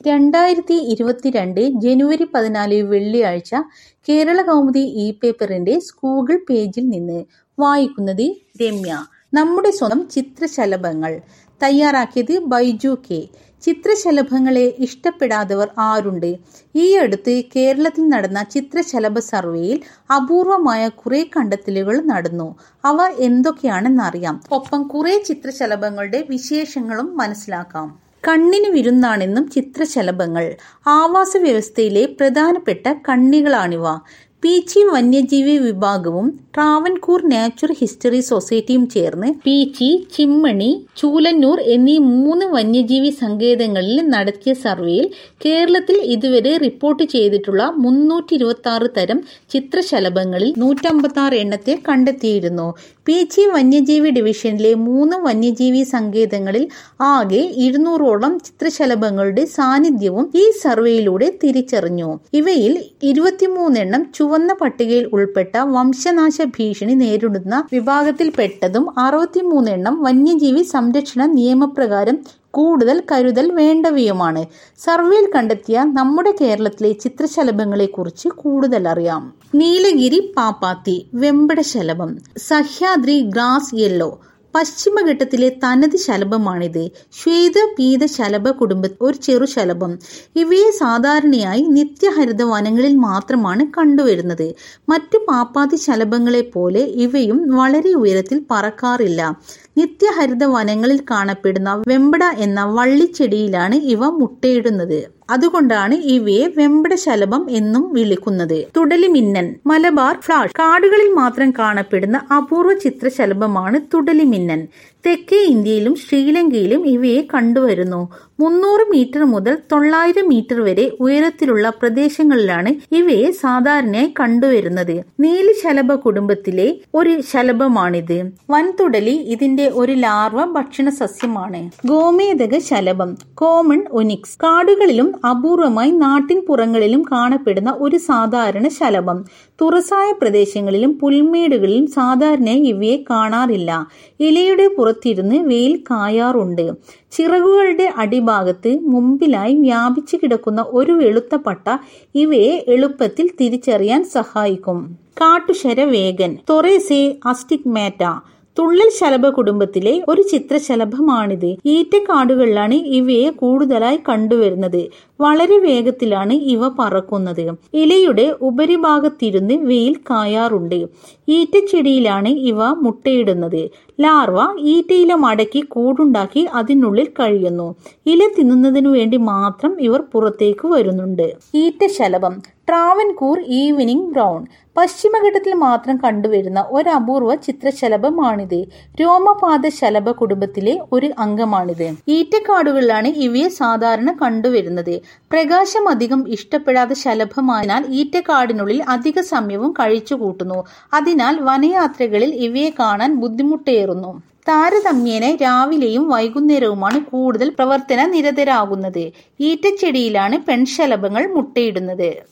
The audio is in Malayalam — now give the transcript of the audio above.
രണ്ടായിരത്തി ഇരുപത്തിരണ്ട് ജനുവരി പതിനാല് വെള്ളിയാഴ്ച കേരളകൗമുദി ഇ പേപ്പറിന്റെ സ്കൂൾ പേജിൽ നിന്ന് വായിക്കുന്നത് രമ്യ. നമ്മുടെ സ്വന്തം ചിത്രശലഭങ്ങൾ തയ്യാറാക്കിയത് ബൈജു കെ. ചിത്രശലഭങ്ങളെ ഇഷ്ടപ്പെടാത്തവർ ആരുണ്ട്? ഈയടുത്ത് കേരളത്തിൽ നടന്ന ചിത്രശലഭ സർവേയിൽ അപൂർവമായ കുറെ കണ്ടെത്തലുകൾ നടന്നു. അവ എന്തൊക്കെയാണെന്നറിയാം. ഒപ്പം കുറെ ചിത്രശലഭങ്ങളുടെ വിശേഷങ്ങളും മനസ്സിലാക്കാം. കണ്ണിന് വിരുന്നാണെന്നും ചിത്രശലഭങ്ങൾ. ആവാസവ്യവസ്ഥയിലെ പ്രധാനപ്പെട്ട കണ്ണികളാണിവ. പീച്ചി വന്യജീവി വിഭാഗവും ട്രാവൻകൂർ നാച്ചുറൽ ഹിസ്റ്ററി സൊസൈറ്റിയും ചേർന്ന് പീച്ചി, ചിമ്മണി, ചൂലന്നൂർ എന്നീ മൂന്ന് വന്യജീവി സങ്കേതങ്ങളിൽ നടത്തിയ സർവേയിൽ കേരളത്തിൽ ഇതുവരെ റിപ്പോർട്ട് ചെയ്തിട്ടുള്ള മുന്നൂറ്റിയിരുപത്തിയാറ് തരം ചിത്രശലഭങ്ങളിൽ നൂറ്റമ്പത്തിയാറ് എണ്ണത്തെ കണ്ടെത്തിയിരുന്നു. പീച്ചി വന്യജീവി ഡിവിഷനിലെ മൂന്ന് വന്യജീവി സങ്കേതങ്ങളിൽ ആകെ ഇരുന്നൂറോളം ചിത്രശലഭങ്ങളുടെ സാന്നിധ്യവും ഈ സർവേയിലൂടെ തിരിച്ചറിഞ്ഞു. ഇവയിൽ ഇരുപത്തിമൂന്നെണ്ണം ചുവന്ന പട്ടികയിൽ ഉൾപ്പെട്ട വംശനാശ ഭീഷണി നേരിടുന്ന വിഭാഗത്തിൽപ്പെട്ടതും അറുപത്തിമൂന്നെണ്ണം വന്യജീവി സംരക്ഷണ നിയമപ്രകാരം കൂടുതൽ കരുതൽ വേണ്ടവയുമാണ്. സർവേയിൽ കണ്ടെത്തിയ നമ്മുടെ കേരളത്തിലെ ചിത്രശലഭങ്ങളെക്കുറിച്ച് കൂടുതലറിയാം. നീലഗിരി പാപ്പാത്തി വെമ്പടശലഭം സഹ്യാദ്രി ഗ്രാസ് യെല്ലോ പശ്ചിമഘട്ടത്തിലെ തനത് ശലഭമാണിത്. ശ്വേതപീത ശലഭ കുടുംബത്തിലെ ഒരു ചെറുശലഭം. ഇവയെ സാധാരണയായി നിത്യഹരിത വനങ്ങളിൽ മാത്രമാണ് കണ്ടുവരുന്നത്. മറ്റു പാപ്പാത്തി ശലഭങ്ങളെപ്പോലെ ഇവയും വളരെ ഉയരത്തിൽ പറക്കാറില്ല. നിത്യഹരിത വനങ്ങളിൽ കാണപ്പെടുന്ന വെമ്പട എന്ന വള്ളിച്ചെടിയിലാണ് ഇവ മുട്ടയിടുന്നത്. അതുകൊണ്ടാണ് ഇവയെ വെമ്പടശലഭം എന്നും വിളിക്കുന്നത്. തുടലിമിന്നൽ മലബാർ ഫ്ലാഷ് കാടുകളിൽ മാത്രം കാണപ്പെടുന്ന അപൂർവ ചിത്രശലഭമാണ് തുടലിമിന്നൽ. തെക്കേ ഇന്ത്യയിലും ശ്രീലങ്കയിലും ഇവയെ കണ്ടുവരുന്നു. മുന്നൂറ് മീറ്റർ മുതൽ തൊള്ളായിരം മീറ്റർ വരെ ഉയരത്തിലുള്ള പ്രദേശങ്ങളിലാണ് ഇവയെ സാധാരണയായി കണ്ടുവരുന്നത്. നീലശലഭ കുടുംബത്തിലെ ഒരു ശലഭമാണിത്. വൻതുടലി ഇതിന്റെ ഒരു ലാർവ ഭക്ഷണസസ്യമാണ്. ഗോമേദക ശലഭം കോമൺ ഒനിക്സ് കാടുകളിലും അപൂർവമായി നാട്ടിൻപുറങ്ങളിലും കാണപ്പെടുന്ന ഒരു സാധാരണ ശലഭം. തുറസായ പ്രദേശങ്ങളിലും പുൽമേടുകളിലും സാധാരണയായി ഇവയെ കാണാറില്ല. ഇലയുടെ പുറത്തിരുന്ന് വെയിൽ കായാറുണ്ട്. ചിറകുകളുടെ അടിഭാഗത്ത് മുമ്പിലായി വ്യാപിച്ചു കിടക്കുന്ന ഒരു വെളുത്ത പട്ട ഇവയെ എളുപ്പത്തിൽ തിരിച്ചറിയാൻ സഹായിക്കും. കാട്ടുശരവേഗൻ തൊറേസെ അസ്റ്റിഗ്മാറ്റ തുള്ളൽ ശലഭ കുടുംബത്തിലെ ഒരു ചിത്രശലഭമാണിത്. ഈറ്റക്കാടുകളിലാണ് ഇവയെ കൂടുതലായി കണ്ടുവരുന്നത്. വളരെ വേഗത്തിലാണ് ഇവ പറക്കുന്നത്. ഇലയുടെ ഉപരിഭാഗത്തിരുന്ന് വെയിൽ കായാറുണ്ട്. ഈറ്റച്ചെടിയിലാണ് ഇവ മുട്ടയിടുന്നത്. ലാർവ ഈറ്റയില മടക്കി കൂടുണ്ടാക്കി അതിനുള്ളിൽ കഴിയുന്നു. ഇല തിന്നുന്നതിനു വേണ്ടി മാത്രം ഇവർ പുറത്തേക്ക് വരുന്നുണ്ട്. ഈറ്റശലഭം ട്രാവൻകൂർ ഈവനിംഗ് ബ്രൗൺ പശ്ചിമഘട്ടത്തിൽ മാത്രം കണ്ടുവരുന്ന ഒരപൂർവ ചിത്രശലഭമാണിത്. രോമപാത ശലഭ കുടുംബത്തിലെ ഒരു അംഗമാണിത്. ഈറ്റക്കാടുകളിലാണ് ഇവയെ സാധാരണ കണ്ടുവരുന്നത്. പ്രകാശം അധികം ഇഷ്ടപ്പെടാത്ത ശലഭമായതിനാൽ ഈറ്റക്കാടിനുള്ളിൽ അധിക സമയവും കഴിച്ചുകൂട്ടുന്നു. അതിനാൽ വനയാത്രകളിൽ ഇവയെ കാണാൻ ബുദ്ധിമുട്ടേറുന്നു. താരതമ്യേന രാവിലെയും വൈകുന്നേരവുമാണ് കൂടുതൽ പ്രവർത്തനനിരതരാകുന്നത്. ഈറ്റച്ചെടിയിലാണ് പെൺശലഭങ്ങൾ മുട്ടയിടുന്നത്.